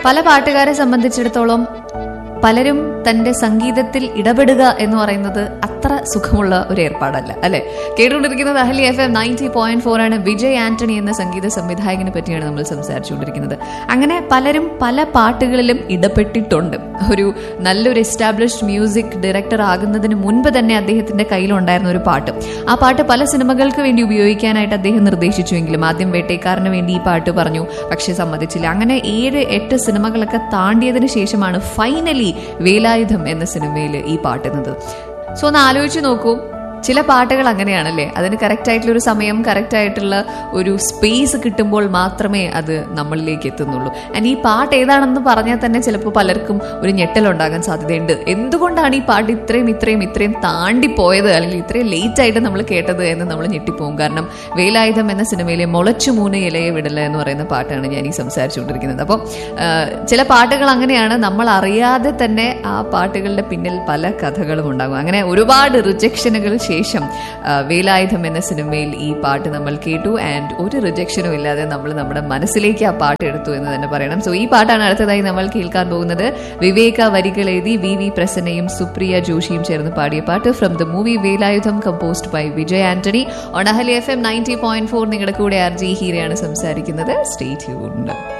പല പാട്ടുകാരെ സംബന്ധിച്ചിടത്തോളം പലരും തന്റെ സംഗീതത്തിൽ ഇടപെടുക എന്ന് പറയുന്നത് അത്ര സുഖമുള്ള ഒരു ഏർപ്പാടല്ല അല്ലെ കേട്ടുകൊണ്ടിരിക്കുന്നത് Ahali F M ninety point four ആണ് വിജയ് ആന്റണി എന്ന സംഗീത സംവിധായകനെ പറ്റിയാണ് നമ്മൾ സംസാരിച്ചുകൊണ്ടിരിക്കുന്നത് അങ്ങനെ പലരും പല പാട്ടുകളിലും ഇടപെട്ടിട്ടുണ്ട് ഒരു നല്ലൊരു എസ്റ്റാബ്ലിഷ്ഡ് മ്യൂസിക് ഡയറക്ടർ ആകുന്നതിന് മുൻപ് തന്നെ അദ്ദേഹത്തിന്റെ കയ്യിലുണ്ടായിരുന്ന ഒരു പാട്ട് ആ പാട്ട് പല സിനിമകൾക്ക് വേണ്ടി ഉപയോഗിക്കാനായിട്ട് അദ്ദേഹം നിർദ്ദേശിച്ചുവെങ്കിലും ആദ്യം വേട്ടേക്കാരന് വേണ്ടി ഈ പാട്ട് പറഞ്ഞു പക്ഷെ സമ്മതിച്ചില്ല അങ്ങനെ ഏഴ് എട്ട് സിനിമകളൊക്കെ താണ്ടിയതിനു ശേഷമാണ് ഫൈനലി വേലായുധം എന്ന സിനിമയിൽ ഈ പാട്ടുന്നത് സോ ഒന്ന് ആലോചിച്ച് നോക്കൂ ചില പാട്ടുകൾ അങ്ങനെയാണല്ലേ അതിന് കറക്റ്റ് ആയിട്ടുള്ള ഒരു സമയം കറക്റ്റ് ആയിട്ടുള്ള ഒരു സ്പേസ് കിട്ടുമ്പോൾ മാത്രമേ അത് നമ്മളിലേക്ക് എത്തുന്നുള്ളൂ ആൻഡ് ഈ പാട്ട് ഏതാണെന്ന് പറഞ്ഞാൽ തന്നെ ചിലപ്പോൾ പലർക്കും ഒരു ഞെട്ടലുണ്ടാകാൻ സാധ്യതയുണ്ട് എന്തുകൊണ്ടാണ് ഈ പാട്ട് ഇത്രയും ഇത്രയും ഇത്രയും താണ്ടിപ്പോയത് അല്ലെങ്കിൽ ഇത്രയും ലേറ്റ് ആയിട്ട് നമ്മൾ കേട്ടത് എന്ന് നമ്മൾ ഞെട്ടിപ്പോകും കാരണം വേലായുധം എന്ന സിനിമയിലെ മുളച്ചു മൂന്ന് ഇലയെ വിടല എന്ന് പറയുന്ന പാട്ടാണ് ഞാൻ ഈ സംസാരിച്ചുകൊണ്ടിരിക്കുന്നത് അപ്പോൾ ചില പാട്ടുകൾ അങ്ങനെയാണ് നമ്മൾ അറിയാതെ തന്നെ ആ പാട്ടുകളുടെ പിന്നിൽ പല കഥകളും ഉണ്ടാകും അങ്ങനെ ഒരുപാട് റിജക്ഷനുകൾ ശേഷം ആ, വേലായുധം എന്ന സിനിമയിൽ ഈ പാട്ട് നമ്മൾ കേട്ടു ആൻഡ് ഒരു റിജക്ഷനും ഇല്ലാതെ നമ്മൾ നമ്മുടെ മനസ്സിലേക്ക് ആ പാട്ട് എടുത്തു എന്ന് തന്നെ പറയണം സോ ഈ പാട്ടാണ് അടുത്തതായി നമ്മൾ കേൾക്കാൻ പോകുന്നത് വിവേക വരികൾ എഴുതി വി വി പ്രസന്നയും സുപ്രിയ ജോഷിയും ചേർന്ന് പാടിയ പാട്ട് from the movie Velayudham composed by Vijay Antony on Ahali F M ninety point four നിങ്ങളുടെ കൂടെ ആർ ജി ഹീരയാണ് സംസാരിക്കുന്നത് സ്റ്റേ ട്യൂൺഡ്